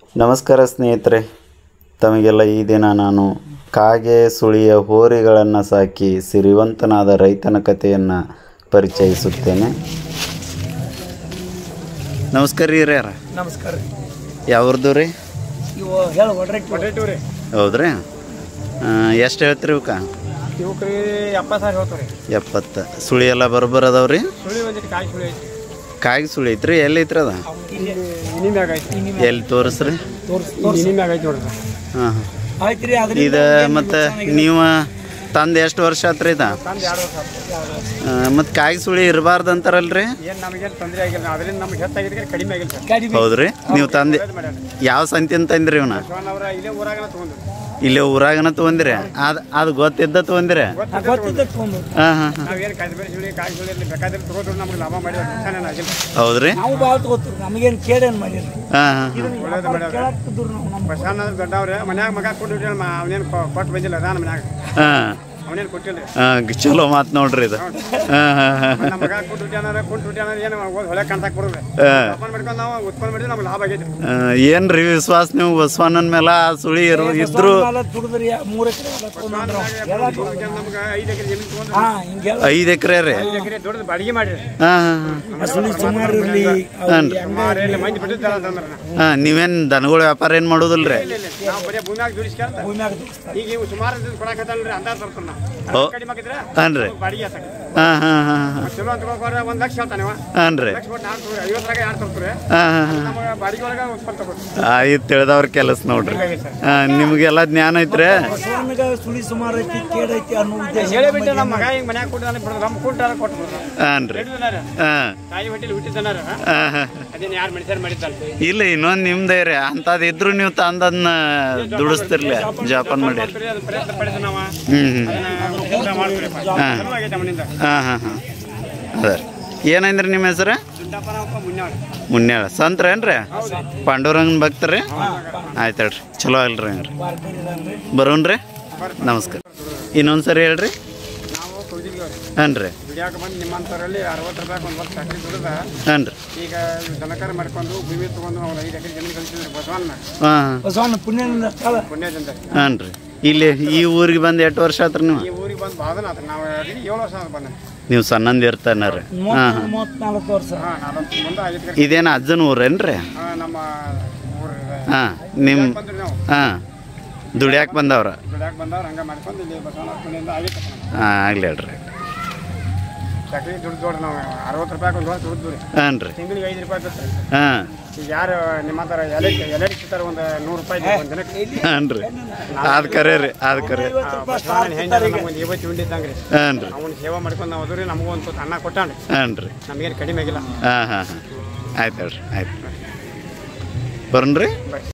ನಮಸ್ಕಾರ ಸ್ನೇಹಿತರೆ ತಮಗೆಲ್ಲ ಈ ದಿನ ನಾನು ಕಾಗೆ ಸುಳಿಯ ಹೋರಿಗಳನ್ನು ಸಾಕಿ ಸಿರಿವಂತನಾದ ರೈತನ ಕಥೆಯನ್ನು ಪರಿಚಯಿಸುತ್ತೇನೆ ನಮಸ್ಕಾರ ರೀ ಯಾರ ನಮಸ್ಕಾರ ರೀ ಯಾವ್ರದ್ದು ರೀ ಇವು ಹೇಳ ಹೊಡ್ರೆ ಹೊಡ್ರೆಟಿವ್ ರೀ ಹೌದ್ರಿ ಎಷ್ಟು ಹೇಳ್ತೀರಿ ಇವಕ್ಕ ಇವಕ್ಕೆ ರೀ ಎಪ್ಪತ್ತು ಸಾವಿರ ಹೇಳ್ತಾರೆ ರೀ ಎಪ್ಪತ್ತು ಸುಳಿ ಎಲ್ಲ ಬರೋಬ್ಬರ ಅದಾವ್ರಿ ಸುಳಿ ಒಂದಿಟ್ಟು ಕಾಯಿ ಸುಳಿ ಐತಿ ಕಾಗೆ ಸುಳಿ ಐತ್ರಿ ಎಲ್ಲಿ ಐತ್ರಿ ಅದ ಇಲ್ಲಿ ಇನಿ ಮ್ಯಾಗ ಐತಿ ಇನಿ ಎಲ್ಲಿ ತೋರಿಸ್ರಿ ತೋರ್ಸ್ ಇನಿ ಮ್ಯಾಗ ಐತಿ ನೋಡ್ರಿ ಹಾಂ ಹಾಂ ಆಯ್ತು ರೀ ಅದ್ರ ಇದು ಮತ್ತು ನೀವು ತಂದು ಎಷ್ಟು ವರ್ಷ ಆತ್ರಿ ಇದು ತಂದು ಎರಡು ವರ್ಷ ಆತು. ಮತ್ತು ಕಾಯಿ ಸುಳಿ ಇರಬಾರ್ದು ಅಂತಾರಲ್ರಿ ಏನ್ ನಮಗೇನು ತೊಂದರೆ ಆಗಿಲ್ಲ ಅದರಿಂದ ನಮ್ಗೆ ಹೆಚ್ಚಾಗಿದ್ರೆ ಕಡಿಮೆ ಆಗಿಲ್ಲ ಸರ್ ಕಡಿಮೆ ಹೌದ್ರಿ ನೀವು ತಂದು ಯಾವ ಸಂತಿನ ತಂದ್ರಿ ಇವನ ಶಿವಣ್ಣ ಅವರ ಇಲ್ಲೇ ಊರಾಗ ತೊಗೊಂಡ್ರು ಇಲ್ಲೇ ಊರಾಗನ ತೊಗೊಂದಿರಿ ಅದು ಅದು ಗೊತ್ತಿದ್ದ ತೊಗೊಂದಿರಿ ಗೊತ್ತಿದ್ದ ತೊಗೊಂಡು ಹಾಂ ಹಾಂ ಹಾಂ ನಾವೇನು ಕಾಯಿ ಬೇರೆ ಸುಳಿ ಕಾಯಿ ಸುಳಿ ಇರ್ಲಿ ಬೇಕಾದ್ರೆ ತಗೋದ್ರು ನಮ್ಗೆ ಲಾಭ ಮಾಡಿ ನುಕ್ಸಾನ ಆಗಿಲ್ಲ ಹೌದ್ರಿ ನಾವು ಭಾಳ ತಗೋತೀವಿ ನಮಗೇನು ಕೇಳೇನು ಮಾಡಿರಿ ಹಾಂ ಹಾಂ ಹಾಂ ಒಳ್ಳೇದು ಮಾಡ್ಯಾರ ಕೇಳಕ್ಕಿದ್ರು ನಾವು ನಮ್ಮ ಬಸವಣ್ಣ ಅಂದ್ರೆ ದೊಡ್ಡವ್ರೆ ಮನ್ಯಾಗ ಮಗ ಕೊಟ್ಟು ಅವನೇನು ಕೊಟ್ಟು ಬಂದಿಲ್ಲ ನಾನು ಮನ್ಯಾಗ ಹಾಂ ಅವನೇನು ಕೊಟ್ಟಿಲ್ಲ ಹಾಂ ಚಲೋ ಮಾತು ನೋಡ್ರಿ ಇದು ಹಾಂ ಹಾಂ ಹಾಂ ನಮ್ಮ ಮಗ ಕೊಟ್ಟು ಹುಟ್ಟ್ಯಾನಾರ ಕೊಟ್ಟು ಹುಟ್ಟ್ಯಾನಾರ ಏನು ಹೊಳೆ ಕಾಣ್ತಾಕ್ ಬರೋದು ಹಾಂ ಉತ್ಪನ್ನ ಮಾಡ್ಕೊಂಡು ನಾವು ಉತ್ಪನ್ನ ಮಾಡಿದ್ರೆ ನಮ್ಗೆ ಲಾಭ ಆಗೈತಿ ಏನು ರೀ ವಿಶ್ವಾಸ ನೀವು ಬಸವಣ್ಣನ ಮೇಲೆ ಆ ಸುಳಿ ಇರು ಇದ್ರು ಹೊಲ ದುಡಿದ್ರಿ ಮೂರು ಎಕರೆ ಹೊಲ ತಗೊಂಡ್ರು ನಮ್ಗೆ ಐದು ಎಕರೆ ಜಮೀನು ತೊಗೊಂಡು ಹಾ ಹಿಂಗೆಲ್ಲ ಐದು ಎಕರೆ ರೀ ಐದು ಎಕರೆ ದೊಡ್ಡದು ಬಾಡಿಗೆ ಮಾಡಿರಿ ಹಾಂ ಹಾಂ ಹಾಂ ಸುಳಿ ಸುಮಾರು ಇರಲಿ ಹಾಂ ರೀ ಸುಮಾರು ಎಲ್ಲ ಮಂದಿ ಬಿಟ್ಟಿದ್ದಾರ ಅಂತಂದ್ರೆ ಹಾಂ ನೀವೇನು ದನಗಳ ವ್ಯಾಪಾರ ಏನು ಮಾಡೋದಿಲ್ರಿ ಇಲ್ಲ ಇಲ್ಲ ನಾವು ಬರೀ ಭೂಮಿಯಾಗ ದುಡಿಸ್ಕೊಂತ ಭೂಮ್ಯಾಗ ದುಡಿಸ್ತಾರೆ ಈಗ ಇವು ಸುಮಾರು ದಿವಸ ಕೊಡಕತ್ತಲ್ರಿ ಅಂದಾಜ್ ತರ್ತಾನ ಓ. ಕಡಿಮೆ ಆಗಿದ್ರೆ ಹಾಂ ರೀ ಬಾಡಿಗೆ ಆತಕ್ಕೆ ಹಾಂ ಹಾಂ ಹಾಂ ಹಾಂ ಚಲೋ ಅಂತ ತಗೋಕೋರ ಒಂದು ಲಕ್ಷ ಹೇಳ್ತಾನೆ ಇವ. ಹಾಂ ರೀ ಲಕ್ಷ ಕೊಟ್ಟು ನಾಲ್ಕು ಐವತ್ತರಾಗ ಎರಡು ತರ್ತಾರೆ ಹಾಂ ಹಾಂ ಹಾಂ ನಮಗೆ ಬಾಡಿಗೆ ಒಳಗೆ ಉತ್ಪನ್ನ ತಗೋದು ಆಯ್ತು ತಿಳಿದವ್ರ ಕೆಲಸ ನೋಡ್ರಿ ಹಾಂ ನಿಮಗೆಲ್ಲ ಜ್ಞಾನ ಐತ್ರಿ ಬಸವಣ್ಣಗ ಸುಳಿ ಸುಮಾರು ಐತಿ ಕೇಡ್ ಐತಿ ಅನ್ನೋ ಉದ್ದೇಶ ಹೇಳಿಬಿಟ್ಟು ನಮ್ಮ ಮಗ ಹಿಂಗೆ ಮನ್ಯಾಗ ಕೊಟ್ಟು ನನಗೆ ಬಿಡೋದು ನಮ್ಮ ಕೊಟ್ಟಾರ ಕೊಟ್ಟು ಬಿಡೋದು ಹಾಂ ರೀ ಹಾಂ ತಾಯಿ ಹೊಟ್ಟೆಲಿ ಹುಟ್ಟಿದ್ದಾರ ಹಾಂ ಹಾಂ ಅದೇನು ಯಾರು ಮನುಷ್ಯರು ಮಾಡಿದ್ದಲ್ಲ ಇಲ್ಲ ಇನ್ನೊಂದು ನಿಮ್ದೇ ರೀ ಅಂಥದ್ದು ಇದ್ರು ನೀವು ತಂದನ್ನ ದುಡಿಸ್ತಿರ್ಲಿ ಜೋಪಾನ ಮಾಡಿ ಅದು ಪ್ರಯತ್ನ ಪಡಿಸಿ ನಾವು ಹ್ಞೂ ಹ್ಞೂ ಅದನ್ನ ಊಟ ಮಾಡ್ತೀವಿ ಚಲೋ ಆಗೈತೆ ಅವನಿಂದ ಹಾಂ ಹಾಂ ಹಾಂ ಅದ ಏನಂದ್ರಿ ನಿಮ್ಮ ಹೆಸರು ದುಡ್ಡಪ್ಪ ನಾವಪ್ಪ ಮುನ್ನಾಳ ಮುನ್ಯಾಳ ಸಂತ್ರೇನ್ರಿ ಪಾಂಡುರಂಗನ ಭಕ್ತರಿ ಆಯ್ತು ಹೇಳ್ರಿ ಚಲೋ ಅಲ್ರಿ ಹಂಗ್ರಿ ಬರೋನ್ರಿ ನಮಸ್ಕಾರ ಇನ್ನೊಂದು ಸರಿ ಹೇಳ್ರಿ ನಾವು ಕುದಿದ್ವಿ ಹಾಂ ರೀ ದುಡಿಯಾಕ ಬಂದು ನಿಮ್ಮಂಥವ್ರಲ್ಲಿ ಅರವತ್ತು ರೂಪಾಯಿ ಒಂದು ವರ್ಷ ಫ್ಯಾಕ್ಟ್ರಿ ದುಡಿದ ಹಾಂ ರೀ ಈಗ ದನಕರ ಮಾಡ್ಕೊಂಡು ಭೂಮಿ ತೊಗೊಂಡು ಅವ್ನು ಐದು ಎಕರೆ ಜಮೀನು ಕಲಿಸಿದ್ರೆ ಬಸವಣ್ಣ ಹಾಂ ಬಸವಣ್ಣ ಪುಣ್ಯದಿಂದ ಕಾಲ ಪುಣ್ಯದಿಂದ ಹಾಂ ರೀ ಇಲ್ಲಿ ಈ ಊರಿಗೆ ಬಂದು ಎಷ್ಟು ವರ್ಷ ಆತ್ರಿ ನೀವು ಈ ಊರಿಗೆ ಬಂದು ಭಾಳ ಆತ ನಾವು ಅಲ್ಲಿ ಏಳು ವರ್ಷ ಆದ ಬಂದ ನೀವು ಸಣ್ಣಂದು ಇರ್ತಾನ ರೀ ಹಾಂ ಹಾಂ ಮೂವತ್ನಾಲ್ಕು ವರ್ಷ ಹಾಂ ನಲವತ್ತು ಮುಂದೆ ಆಗಿತ್ತು ಇದೇನು ಅಜ್ಜನ ಊರೇನ್ರಿ ಹಾಂ ನಮ್ಮ ಊರು ಹಾಂ ನಿಮ್ಮ ಬಂದ್ರಿ ನಾವು ಹಾಂ ದುಡ್ಯಾಕೆ ಬಂದವ್ರ ದುಡ್ಯಾಕ ಬಂದವ್ರು ಹಂಗೆ ಮಾಡ್ಕೊಂಡು ಇಲ್ಲಿ ಬಸವಣ್ಣ ಪುಣ್ಯದಿಂದ ಆಗಿತ್ತು ಹಾಂ ಆಗಲಿ ಹೇಳ್ರಿ ಫ್ಯಾಕ್ಟ್ರಿ ದುಡ್ಡು ದೊಡ್ಡ ನಾವು ಅರವತ್ತು ರೂಪಾಯಿ ಒಂದು ವರ್ಷ ದುಡ್ದು ರೀ ಹಾಂ ರೀ ತಿಂಗಳಿಗೆ ಐದು ರೂಪಾಯಿ ಬಿತ್ತು ಹಾಂ ಈಗ ಯಾರು ನಿಮ್ಮ ಹತ್ರ ಎಲೆ ಎಲೆ ಸಿಗ್ತಾರೆ ಒಂದು ನೂರು ರೂಪಾಯಿ ಇದೆ ಒಂದು ದಿನಕ್ಕೆ ಹಾಂ ರೀ ಅದು ಕರೆ ರೀ ಅದು ಕರೆ ಬಸವಣ್ಣನ ಹೆಂಡ ನಮ್ಗೊಂದು ಇವತ್ತು ಉಂಡಿದ್ದಂಗೆ ರೀ ಹಾಂ ರೀ ಅವನು ಸೇವೆ ಮಾಡ್ಕೊಂಡು ನಾವು ಅದ್ರಿ ನಮಗೂ ಒಂದು ಸ್ವಲ್ಪ ಅನ್ನ ಕೊಟ್ಟಾನೆ ಹಾಂ ರೀ ನಮಗೇನು ಕಡಿಮೆ ಆಗಿಲ್ಲ ಹಾಂ ಹಾಂ ಹಾಂ ಆಯ್ತು ಹೇಳ್ರಿ ಆಯ್ತು ಬರೋಣ್ರಿ ಬೈ